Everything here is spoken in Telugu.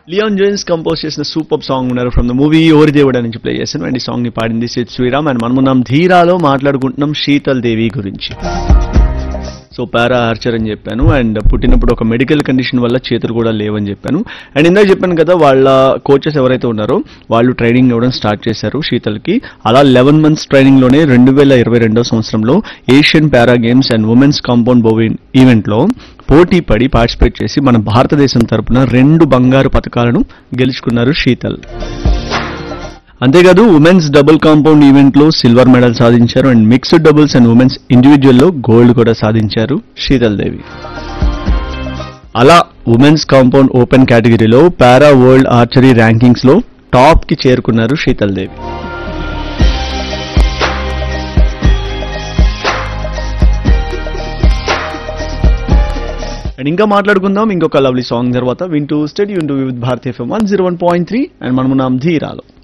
లియాన్ జోన్స్ కంపోజ్ చేసిన సూపర్ సాంగ్ ఉన్నారు from the movie Ori Devuda నుంచి ప్లే చేశాను అండ్ ఈ సాంగ్ ని పాడింది సిద్ శ్రీరామ్ అండ్ మనమున్నాం ధీరాలో మాట్లాడుకుంటున్నాం శీతల్ దేవి గురించి సో పారా ఆర్చర్ అని చెప్పాను అండ్ పుట్టినప్పుడు ఒక మెడికల్ కండిషన్ వల్ల చేతులు కూడా లేవని చెప్పాను అండ్ ఇందాక చెప్పాను కదా వాళ్ళ కోచెస్ ఎవరైతే ఉన్నారో వాళ్ళు ట్రైనింగ్ ఇవ్వడం స్టార్ట్ చేశారు శీతల్కి అలా లెవెన్ మంత్స్ ట్రైనింగ్ లోనే రెండు వేల ఇరవై రెండో సంవత్సరంలో Asian para games and women's compound బోవిన్ ఈవెంట్ లో పోటీ పడి పార్టిసిపేట్ చేసి మన భారతదేశం తరపున రెండు బంగారు పథకాలను గెలుచుకున్నారు శీతల్ అంతేకాదు ఉమెన్స్ డబుల్ కాంపౌండ్ ఈవెంట్ లో సిల్వర్ మెడల్ సాధించారు and mixed doubles and women's individual లో గోల్డ్ కూడా సాధించారు శీతల్ దేవి అలా ఉమెన్స్ కాంపౌండ్ ఓపెన్ కేటగిరీలో పారా వరల్డ్ ఆర్చరీ ర్యాంకింగ్స్ లో టాప్ కి చేరుకున్నారు శీతల్ దేవి అండ్ ఇంకా మాట్లాడుకుందాం ఇంకొక లవ్లీ సాంగ్ తర్వాత వింటూ స్టడీ వింటూ విత్ భారతీయ FM one zero one point three and మనము నామ్ ధీరాలో